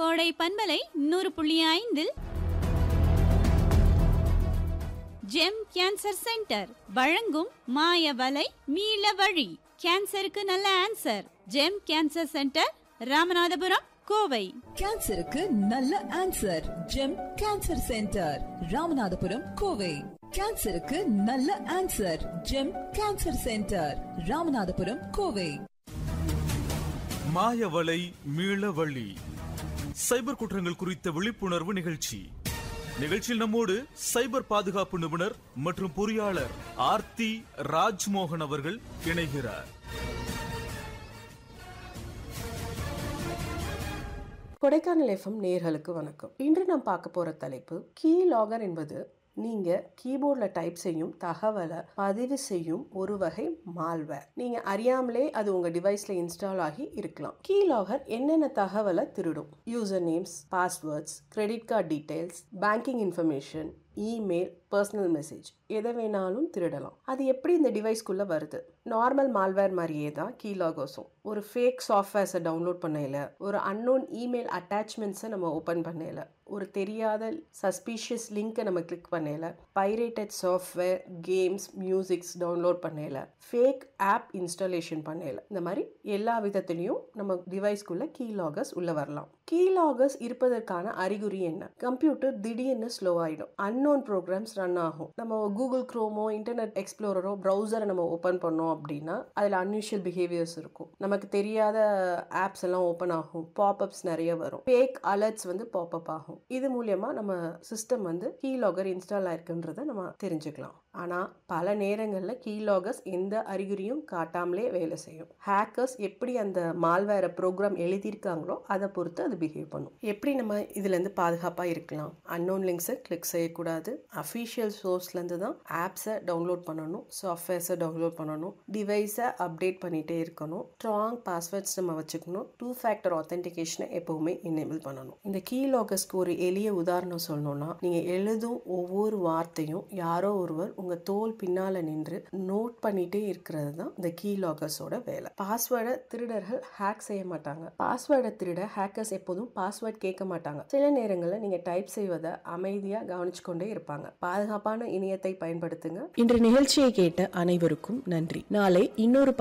கோடை பண்பலை நூறு புள்ளி ஐந்தில் ஜெம் கேன்சர் சென்டர் வழங்கும் மாய வலை மீள வழி கேன்சருக்கு நல்ல answer Gem cancer centre Ramanathapuram Kovai கேன்சருக்கு நல்ல answer Gem cancer centre Ramanathapuram Kovai கேன்சருக்கு நல்ல answer Gem cancer centre Ramanathapuram Kovai மாயவலை மீளவழி சைபர் குற்றங்கள் குறித்த விழிப்புணர்வு நிகழ்ச்சி நிகழ்ச்சியில் நம்மோடு சைபர் பாதுகாப்பு நிபுணர் மற்றும் பொறியாளர் ஆர்த்தி ராஜ்மோகன் அவர்கள் இணைகிறார் கொடைக்கானல் எஃப்எம் நேர்களுக்கு வணக்கம் இன்று நாம் பார்க்க போற தலைப்பு கீ லாகர் என்பது நீங்க கீபோர்டில் டைப் செய்யும் தகவலை பதிவு செய்யும் ஒரு வகை மால்வேர் நீங்க அறியாமலே அது உங்க டிவைஸ்ல இன்ஸ்டால் ஆகி இருக்கலாம் கீ லாகர் என்னென்ன தகவலை திருடும் user names passwords credit card details banking information email personal message எதை வேணாலும் திருடலாம் அது எப்படி இந்த டிவைஸ்க்குள்ளே வருது நார்மல் மால்வேர் மாதிரியே தான் கீலாகோஸும் ஒரு ஃபேக் சாஃப்ட்வேர்ஸை டவுன்லோட் பண்ணையில ஒரு அன்னோன் இமெயில் அட்டாச்மெண்ட்ஸை நம்ம ஓப்பன் பண்ணையில ஒரு தெரியாத சஸ்பீஷியஸ் லிங்க்கை நம்ம கிளிக் பண்ணையில pirated software games musics download பண்ணையில ஃபேக் ஆப் இன்ஸ்டாலேஷன் பண்ணையில இந்த மாதிரி எல்லா விதத்துலையும் நம்ம டிவைஸ்க்குள்ள கீலாகர்ஸ் உள்ள வரலாம் கீலாகர்ஸ் இருப்பதற்கான அறிகுறி என்ன கம்ப்யூட்டர் திடீர்னு ஸ்லோ ஆயிடும் அன்னோன் ப்ரோக்ராம்ஸ் ரன் ஆகும் நம்ம கூகுள் குரோமோ இன்டர்நெட் எக்ஸ்ப்ளோரரோ ப்ரௌசரை நம்ம ஓப்பன் பண்ணோம் அப்படின்னா அதில் அன்யூஷுவல் பிஹேவியர்ஸ் இருக்கும் நமக்கு தெரியாத ஆப்ஸ் எல்லாம் ஓப்பன் ஆகும் பாப்அப்ஸ் நிறைய வரும் ஃபேக் அலர்ட்ஸ் வந்து பாப்அப் ஆகும் இது மூலியமா நம்ம சிஸ்டம் வந்து கீலாகர் இன்ஸ்டால் ஆயிருக்குன்றதை நம்ம தெரிஞ்சுக்கலாம் ஆனால் பல நேரங்களில் கீலாகர்ஸ் எந்த அறிகுறியும் காட்டாமலே வேலை செய்யும் ஹேக்கர்ஸ் எப்படி அந்த மால்வேரை ப்ரோக்ராம் எழுதியிருக்காங்களோ அதை பொறுத்து அது பிஹேவ் பண்ணும் எப்படி நம்ம இதுலேருந்து பாதுகாப்பாக இருக்கலாம் அன்னோன் லிங்க்ஸை கிளிக் செய்யக்கூடாது அஃபீஷியல் சோர்ஸ்லேருந்து தான் ஆப்ஸை டவுன்லோட் பண்ணணும் சாஃப்ட்வேர்ஸை டவுன்லோட் பண்ணணும் டிவைஸை அப்டேட் பண்ணிகிட்டே இருக்கணும் ஸ்ட்ராங் பாஸ்வேர்ட்ஸ் நம்ம வச்சுக்கணும் டூ ஃபேக்டர் ஆத்தென்டிகேஷனை எப்போவுமே எனேபிள் பண்ணணும் இந்த கீலாகர்ஸ்க்கு ஒரு எளிய உதாரணம் சொல்லணும்னா நீங்கள் எழுதும் ஒவ்வொரு வார்த்தையும் யாரோ ஒருவர் உங்கள் தோல் பின்னால் நின்று நோட் பண்ணிகிட்டே இருக்கிறது தான் இந்த கீலாகர்ஸோட வேலை பாஸ்வேர்டை திருடர்கள் ஹேக் செய்ய மாட்டாங்க பாஸ்வேர்டை திருட ஹேக்கர்ஸ் எப்போதும் பாஸ்வேர்ட் கேட்க மாட்டாங்க சில நேரங்களில் நீங்கள் டைப் செய்வதை அமைதியாக கவனிச்சு கொண்டே இருப்பாங்க பாதுகாப்பான இணையத்தை பயன்படுத்துங்க இன்று நிகழ்ச்சியை கேட்ட அனைவருக்கும் நன்றி நாளை இன்னொரு